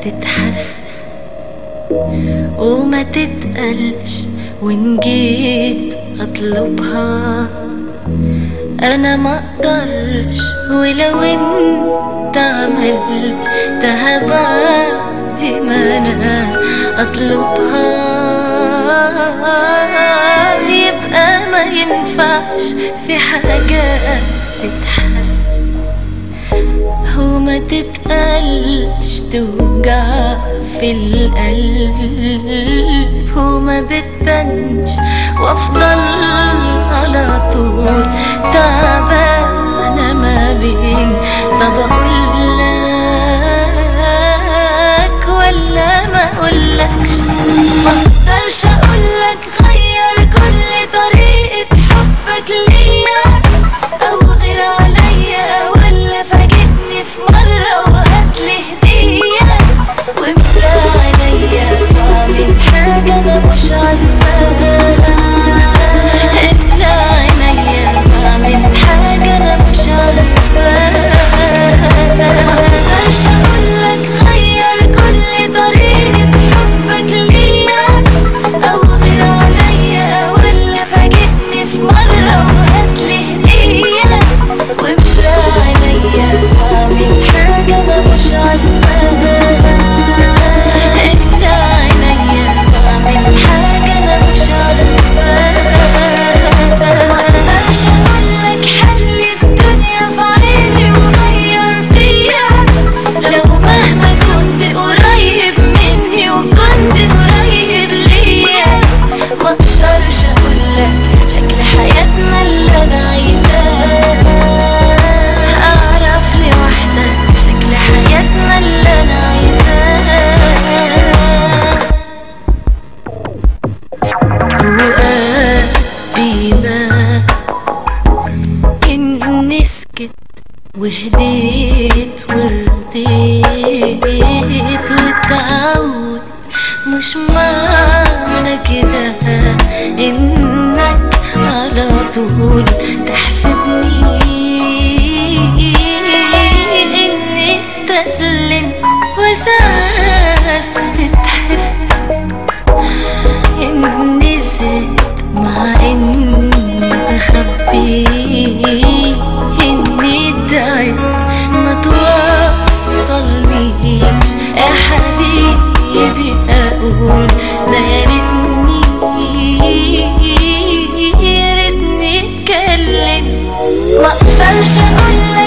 تتحس وما تتقلش وان جيت اطلبها انا ما اقدرش ولو انت عملتها بعد ما انا اطلبها يبقى ما ينفعش في حاجة تتحس وما تتقلش توجع في القلب وما بتبانش وافضل على طول تعبانة ما بين طب اقولك ولا ما اقولكش ما اقدرش اقولك غير كل طريقة حبك ليا او غير عليا ولا فاجئني في مرة وهاتلي هدية واملى عينيا واعمل حاجة انا مش عارفاها املى عينيا واعمل حاجة انا مش عارفاها مقدرش اقولك غير كل طريقة حبك ليا او غير عليا ولا فاجئني في مرة وهاتلي هدية واملى عينيا واعمل حاجة انا مش عارفاها املى عينيا واعمل حاجة انا مش عارفاها مقدرش اقولك حل الدنيا في عيني وغير فيا لو مهما كنت قريب مني وكنت قريب ليا مقدرش اقولك شكل حياتنا اللي انا عايزاه اعرف لوحدك شكل حياتنا اللي انا عايزاه اوقات بيبان اني سكت وهديت ورضيت والتعود مش معنى كده انك على طول تحسبني اني استسلمت وساعات بتحس اني زدت مع اني بخبي اني تعبت ما توصلنيش يا حبيبي اقول ده يا ريتني يا ريتني اتكلم ما اقدرش اقولك